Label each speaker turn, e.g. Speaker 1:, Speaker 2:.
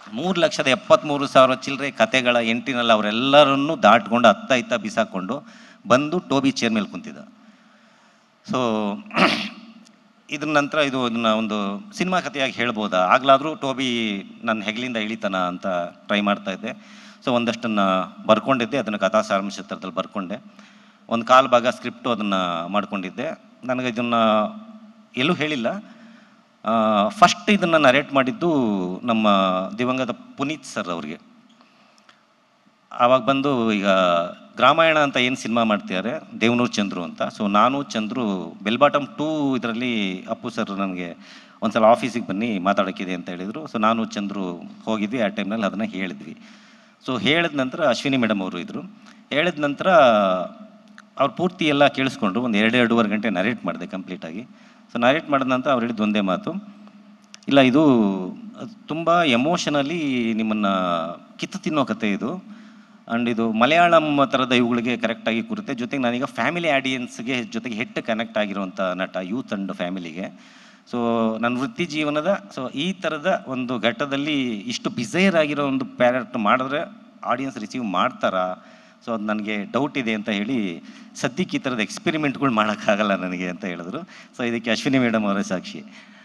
Speaker 1: ಮೂರು ಲಕ್ಷದ ಎಪ್ಪತ್ತ್ಮೂರು ಸಾವಿರ ಚಿಲ್ಲರೆ ಕತೆಗಳ ಎಂಟಿನಲ್ಲಿ ಅವರೆಲ್ಲರನ್ನೂ ದಾಟ್ಕೊಂಡು ಹತ್ತ ಇತ್ತ ಬಿಸಾಕೊಂಡು ಬಂದು ಟೋಬಿ ಚೇರ್ ಮೇಲೆ ಕುಂತಿದ್ದ ಸೊ ಇದ್ರ ನಂತರ ಇದು ಇದನ್ನ ಒಂದು ಸಿನಿಮಾ ಕಥೆಯಾಗಿ ಹೇಳ್ಬೋದಾ ಆಗ್ಲಾದರೂ ಟೋಬಿ ನನ್ನ ಹೆಗಲಿಂದ ಇಳಿತಾನ ಅಂತ ಟ್ರೈ ಮಾಡ್ತಾ ಇದ್ದೆ ಸೊ ಒಂದಷ್ಟನ್ನು ಬರ್ಕೊಂಡಿದ್ದೆ ಅದನ್ನು ಕಥಾ ಸಾರಾಂಶ ಚಿತ್ರದಲ್ಲಿ ಬರ್ಕೊಂಡೆ ಒಂದು ಕಾಲು ಭಾಗ ಸ್ಕ್ರಿಪ್ಟು ಅದನ್ನು ಮಾಡ್ಕೊಂಡಿದ್ದೆ ನನಗೆ ಇದನ್ನು ಎಲ್ಲೂ ಹೇಳಿಲ್ಲ ಫಸ್ಟ್ ಇದನ್ನು ನರೇಟ್ ಮಾಡಿದ್ದು ನಮ್ಮ ದಿವಂಗತ ಪುನೀತ್ ಸರ್ ಅವ್ರಿಗೆ ಆವಾಗ ಬಂದು ಈಗ ಗ್ರಾಮಾಯಣ ಅಂತ ಏನು ಸಿನಿಮಾ ಮಾಡ್ತಿದ್ದಾರೆ ದೇವನೂರು ಚಂದ್ರು ಅಂತ ಸೊ ನಾನು ಚಂದ್ರು ಬೆಲ್ಬಾಟಮ್ ಟೂ ಇದರಲ್ಲಿ ಅಪ್ಪು ಸರ್ ನನಗೆ ಒಂದ್ಸಲ ಆಫೀಸಿಗೆ ಬನ್ನಿ ಮಾತಾಡೋಕ್ಕಿದೆ ಅಂತ ಹೇಳಿದರು ಸೊ ನಾನು ಚಂದ್ರು ಹೋಗಿದ್ವಿ ಆ ಟೈಮ್ನಲ್ಲಿ ಅದನ್ನು ಹೇಳಿದ್ವಿ ಸೊ ಹೇಳಿದ ನಂತರ ಅಶ್ವಿನಿ ಮೇಡಮ್ ಅವರು ಇದ್ದರು ಹೇಳಿದ ನಂತರ ಅವ್ರು ಪೂರ್ತಿ ಎಲ್ಲ ಕೇಳಿಸ್ಕೊಂಡ್ರು ಒಂದು ಎರಡು ಎರಡೂವರೆ ಗಂಟೆ ನರೇಟ್ ಮಾಡಿದೆ ಕಂಪ್ಲೀಟಾಗಿ ಸೊ ನರೇಟ್ ಮಾಡಿದ ನಂತರ ಅವ್ರು ಹೇಳಿದ್ದು ಒಂದೇ ಮಾತು ಇಲ್ಲ ಇದು ತುಂಬ ಎಮೋಷನಲಿ ನಿಮ್ಮನ್ನು ಕಿತ್ತು ತಿನ್ನೋ ಕತೆ ಇದು ಆ್ಯಂಡ್ ಇದು ಮಲಯಾಳಂ ಥರದ ಇವುಗಳಿಗೆ ಕರೆಕ್ಟಾಗಿ ಕೂರುತ್ತೆ ಜೊತೆಗೆ ನಾನೀಗ ಫ್ಯಾಮಿಲಿ ಆಡಿಯನ್ಸ್ಗೆ ಜೊತೆಗೆ ಹೆಟ್ಟು ಕನೆಕ್ಟ್ ಆಗಿರುವಂಥ ನಟ ಯೂತ್ ಆ್ಯಂಡ್ ಫ್ಯಾಮಿಲಿಗೆ ಸೊ ನನ್ನ ವೃತ್ತಿ ಜೀವನದ ಸೊ ಈ ಥರದ ಒಂದು ಘಟ್ಟದಲ್ಲಿ ಇಷ್ಟು ಬಿಸೈರ್ ಆಗಿರೋ ಒಂದು ಪ್ಯಾರೆಕ್ಟ್ ಮಾಡಿದ್ರೆ ಆಡಿಯನ್ಸ್ ರಿಸೀವ್ ಮಾಡ್ತಾರಾ ಸೊ ಅದು ನನಗೆ ಡೌಟ್ ಇದೆ ಅಂತ ಹೇಳಿ ಸದ್ಯಕ್ಕೆ ಈ ಥರದ ಎಕ್ಸ್ಪೆರಿಮೆಂಟ್ಗಳು ಮಾಡೋಕ್ಕಾಗಲ್ಲ ನನಗೆ ಅಂತ ಹೇಳಿದ್ರು ಸೊ ಇದಕ್ಕೆ ಅಶ್ವಿನಿ ಮೇಡಮ್ ಅವರೇ ಸಾಕ್ಷಿ